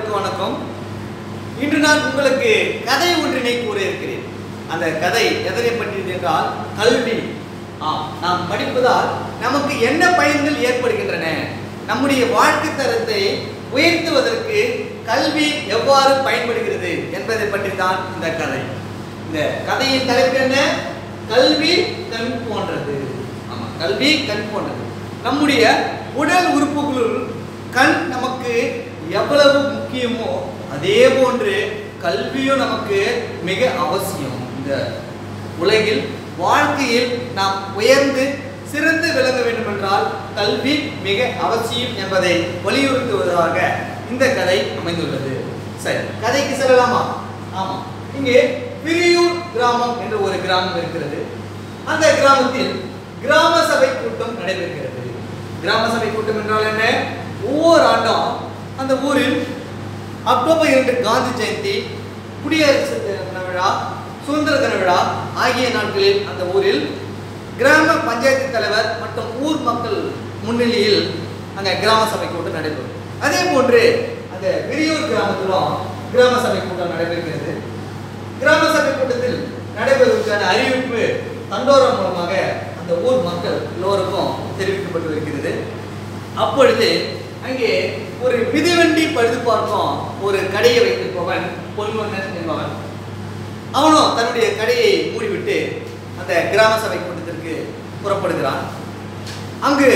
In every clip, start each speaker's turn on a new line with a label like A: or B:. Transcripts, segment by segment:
A: அனைவருக்கும் வணக்கம் இன்று நான் உங்களுக்கு கதை ஒன்றினை கூற இருக்கிறேன் அந்த கதை எதனை பற்றியது என்றால் கல்வி ஆம் நாம் படிப்பதால் நமக்கு என்ன பயன்கள் ஏற்படுகின்றன நம்முடைய வாழ்க்கை தரத்தை உயர்த்துவதற்கு கல்வி எவ்வாறு பயன்படுகிறது என்பதை பற்றி தான் இந்த கதை இந்த கதையின் தலைப்பு என்ன கல்வி கண் போன்றது ஆமா கல்வி கண் போன்றது நம்முடைய உடல் உறுப்புகளுள் கண் நமக்கு எவ்வளவு முக்கியமோ அதே போன்று கல்வியும் நமக்கு மிக அவசியம் இந்த உலகில் வாழ்க்கையில் நாம் உயர்ந்து சிறந்து விளங்க வேண்டும் என்றால் கல்வி மிக அவசியம் என்பதை வலியுறுத்துவதாக இந்த கதை அமைந்துள்ளது சரி கதைக்கு செல்லலாமா ஆமா இங்கே பிரியூர் கிராமம் என்ற ஒரு கிராமம் இருக்கிறது அந்த கிராமத்தில் கிராம சபை கூட்டம் நடைபெறுகிறது கிராம சபை கூட்டம் என்றால் என்ன ஒவ்வொரு ஆண்டும் அந்த ஊரில் அக்டோபர் இரண்டு காந்தி ஜெயந்தி குடியரசு தின விழா சுதந்திர தின விழா ஆகிய நாட்களில் அந்த ஊரில் கிராம பஞ்சாயத்து தலைவர் மற்றும் ஊர் மக்கள் முன்னிலையில் அங்கே கிராம சபை கூட்டம் நடைபெறும் அதே போன்று அந்த விரியூர் கிராமத்திலும் கிராம சபை கூட்டம் நடைபெறுகிறது கிராம சபை கூட்டத்தில் நடைபெறுவதற்கான அறிவிப்பு தண்டோரம் மூலமாக அந்த ஊர் மக்கள் எல்லோருக்கும் தெரிவிக்கப்பட்டு இருக்கிறது அப்பொழுது அங்கே ஒரு மிதிவண்டி பழுது பார்க்கும் ஒரு கடையை வைத்திருப்பவன் பொன்வண்ணன் என்பவன் அவனும் தன்னுடைய கடையை மூடிவிட்டு அந்த கிராம சபை கூட்டத்திற்கு புறப்படுகிறான் அங்கு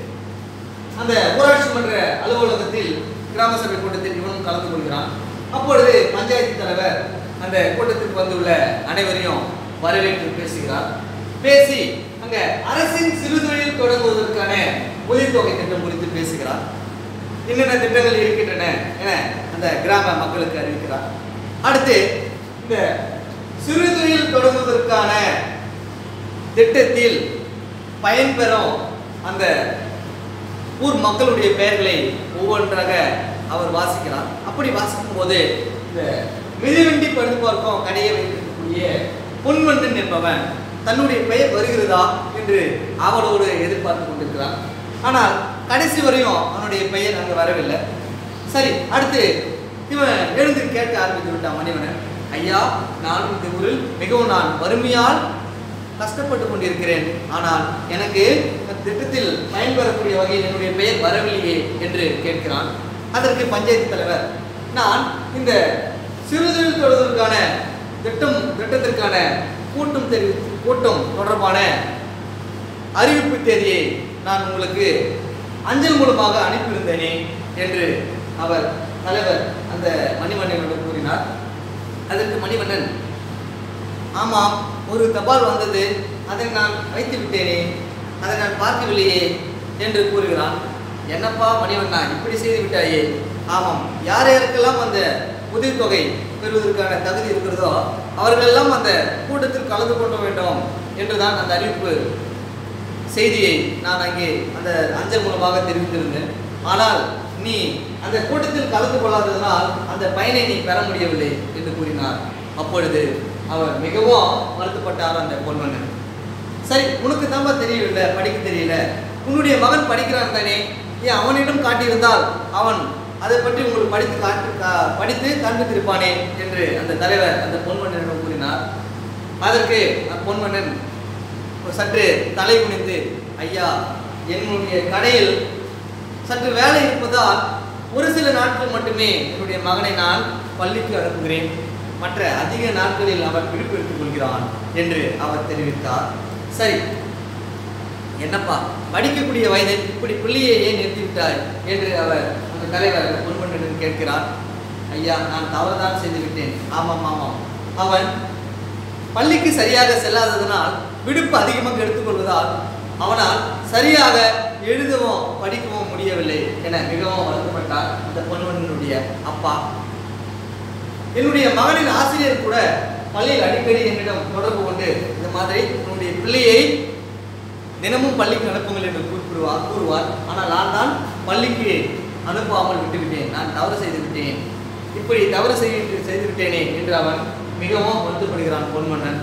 A: அந்த ஊராட்சி மன்ற அலுவலகத்தில் கிராம சபை கூட்டத்தில் இவனும் கலந்து கொள்கிறான் அப்பொழுது பஞ்சாயத்து தலைவர் அந்த கூட்டத்திற்கு வந்துள்ள அனைவரையும் வரவேற்று பேசுகிறார் பேசி அங்க அரசின் சிறுதொழில் தொடங்குவதற்கான உதவித்தொகை திட்டம் குறித்து பேசுகிறார் என்னென்ன திட்டங்கள் இருக்கின்றன என அந்த கிராம மக்களுக்கு அறிவிக்கிறார் அடுத்து இந்த சிறுதொழில் தொடங்குவதற்கான திட்டத்தில் பயன்பெறும் அந்த ஊர் மக்களுடைய பெயர்களை ஒவ்வொன்றாக அவர் வாசிக்கிறார் அப்படி வாசிக்கும் போது இந்த மிதிவண்டி படுத்து பார்க்கும் கடையை வைத்திருக்கக்கூடிய பொன்வண்ணன் என்பவன் தன்னுடைய பெயர் வருகிறதா என்று அவளோடு எதிர்பார்த்து கொண்டிருக்கிறான் ஆனால் கடைசி வரையும் அவனுடைய பெயர் அங்கே வரவில்லை சரி அடுத்து இவன் எழுந்து கேட்க ஆரம்பித்து விட்டான் மணிவனன் ஐயா நான் இந்த ஊரில் மிகவும் நான் வறுமையால் கஷ்டப்பட்டு கொண்டிருக்கிறேன் ஆனால் எனக்கு இந்த திட்டத்தில் பயன்பெறக்கூடிய வகையில் என்னுடைய பெயர் வரவில்லையே என்று கேட்கிறான் அதற்கு பஞ்சாயத்து தலைவர் நான் இந்த சிறுதொழில் தொடர்வதற்கான திட்டம் திட்டத்திற்கான கூட்டம் தெரிவி கூட்டம் தொடர்பான அறிவிப்பு தேதியை நான் உங்களுக்கு அஞ்சல் மூலமாக அனுப்பியிருந்தேனே என்று அவர் தலைவர் அந்த மணிவண்ணனிடம் கூறினார் அதற்கு மணிவண்ணன் ஆமாம் ஒரு தபால் வந்தது அதை நான் வைத்து விட்டேனே அதை நான் பார்க்கவில்லையே என்று கூறுகிறான் என்னப்பா மணிவண்ணா இப்படி செய்து விட்டாயே ஆமாம் யார் யாருக்கெல்லாம் அந்த உதவித்தொகை பெறுவதற்கான தகுதி இருக்கிறதோ அவர்களெல்லாம் அந்த கூட்டத்தில் கலந்து கொள்ள வேண்டும் என்றுதான் அந்த அறிவிப்பு செய்தியை நான் அங்கே அந்த அஞ்சல் மூலமாக தெரிவித்திருந்தேன் ஆனால் நீ அந்த கூட்டத்தில் கலந்து கொள்ளாததனால் அந்த பயனை நீ பெற முடியவில்லை என்று கூறினார் அப்பொழுது அவர் மிகவும் வருத்தப்பட்டார் அந்த பொன்மன்னன் சரி உனக்கு தான்பா தெரியவில்லை படிக்க தெரியல உன்னுடைய மகன் படிக்கிறான் தானே ஏன் அவனிடம் காட்டியிருந்தால் அவன் அதை பற்றி உங்களுக்கு படித்து காட்டு கா- படித்து காண்பித்திருப்பானே என்று அந்த தலைவர் அந்த பொன்மன்னனிடம் கூறினார் அதற்கு அந்த பொன்மன்னன் சற்று தலை குனிந்து ஐயா என்னுடைய கடையில் சற்று வேலை இருப்பதால் ஒரு சில நாட்கள் மட்டுமே என்னுடைய மகனை நான் பள்ளிக்கு அனுப்புகிறேன் மற்ற அதிக நாட்களில் அவர் விடுப்பு எடுத்துக் கொள்கிறான் என்று அவர் தெரிவித்தார் சரி என்னப்பா படிக்கக்கூடிய வயதில் இப்படி பிள்ளையை ஏன் நிறுத்திவிட்டாய் என்று அவர் அந்த தலைவர் பொன்மன்னன் கேட்கிறார் ஐயா நான் தவறுதான் செய்து விட்டேன் ஆமாம் ஆமாம் அவன் பள்ளிக்கு சரியாக செல்லாததனால் விடுப்பு அதிகமாக எடுத்துக்கொள்வதால் அவனால் சரியாக எழுதவும் படிக்கவும் முடியவில்லை என மிகவும் வருத்தப்பட்டார் அந்த பொன்வண்ணனுடைய அப்பா என்னுடைய மகனின் ஆசிரியர் கூட பள்ளியில் அடிக்கடி என்னிடம் தொடர்பு கொண்டு இந்த மாதிரி உன்னுடைய பிள்ளையை தினமும் பள்ளிக்கு அனுப்புங்கள் என்று கூறுவார் கூறுவார் ஆனால் நான் தான் பள்ளிக்கு அனுப்பாமல் விட்டுவிட்டேன் நான் தவறு செய்து விட்டேன் இப்படி தவறு செய்து செய்து விட்டேனே என்று அவன் மிகவும் வருத்தப்படுகிறான் பொன்மன்னன்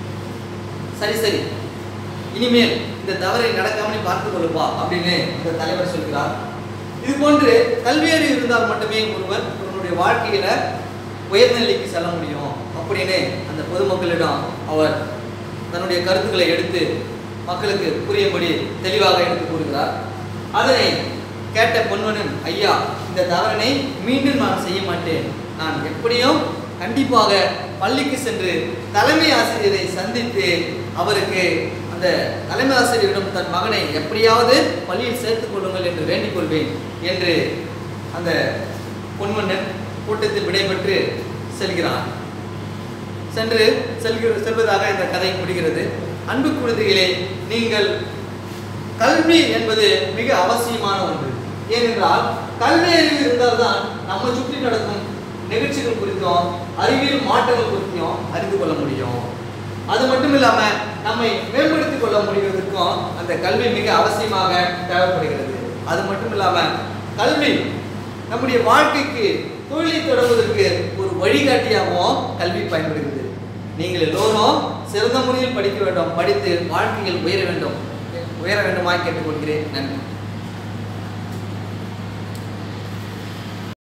A: சரி சரி இனிமேல் இந்த தவறை நடக்காமல் நீ பார்த்துக் கொள்ளுப்பா அப்படின்னு இந்த தலைவர் சொல்கிறார் இது போன்று கல்வியறிவு இருந்தால் மட்டுமே ஒருவர் ஒருவனுடைய வாழ்க்கையில உயர்ந்த நிலைக்கு செல்ல முடியும் அப்படின்னு அந்த பொதுமக்களிடம் அவர் தன்னுடைய கருத்துக்களை எடுத்து மக்களுக்கு புரியும்படி தெளிவாக எடுத்து கூறுகிறார் அதனை கேட்ட பொன்வனன் ஐயா இந்த தவறினை மீண்டும் நான் செய்ய மாட்டேன் நான் எப்படியும் கண்டிப்பாக பள்ளிக்கு சென்று தலைமை ஆசிரியரை சந்தித்து அவருக்கு அந்த தலைமை ஆசிரியரிடம் தன் மகனை எப்படியாவது பள்ளியில் சேர்த்துக் கொள்ளுங்கள் என்று வேண்டிக் கொள்வேன் என்று அந்த பொன்வண்ணன் கூட்டத்தில் விடைபெற்று செல்கிறான் சென்று செல்கிற செல்வதாக இந்த கதை முடிகிறது அன்பு குழந்தைகளே நீங்கள் கல்வி என்பது மிக அவசியமான ஒன்று ஏனென்றால் கல்வி அறிவு இருந்தால்தான் நம்ம சுற்றி நடக்கும் நிகழ்ச்சிகள் குறித்தும் அறிவியல் மாற்றங்கள் குறித்தும் அறிந்து கொள்ள முடியும் அது மட்டும் இல்லாம நம்மை மேம்படுத்திக் கொள்ள முடிவதற்கும் அந்த கல்வி மிக அவசியமாக தேவைப்படுகிறது அது மட்டும் இல்லாம கல்வி நம்முடைய வாழ்க்கைக்கு தொழிலை தொடங்குவதற்கு ஒரு வழிகாட்டியாகவும் கல்வி பயன்படுகிறது நீங்கள் எல்லோரும் சிறந்த முறையில் படிக்க வேண்டும் படித்து வாழ்க்கையில் உயர வேண்டும் உயர வேண்டுமாய் கேட்டுக்கொள்கிறேன் நன்றி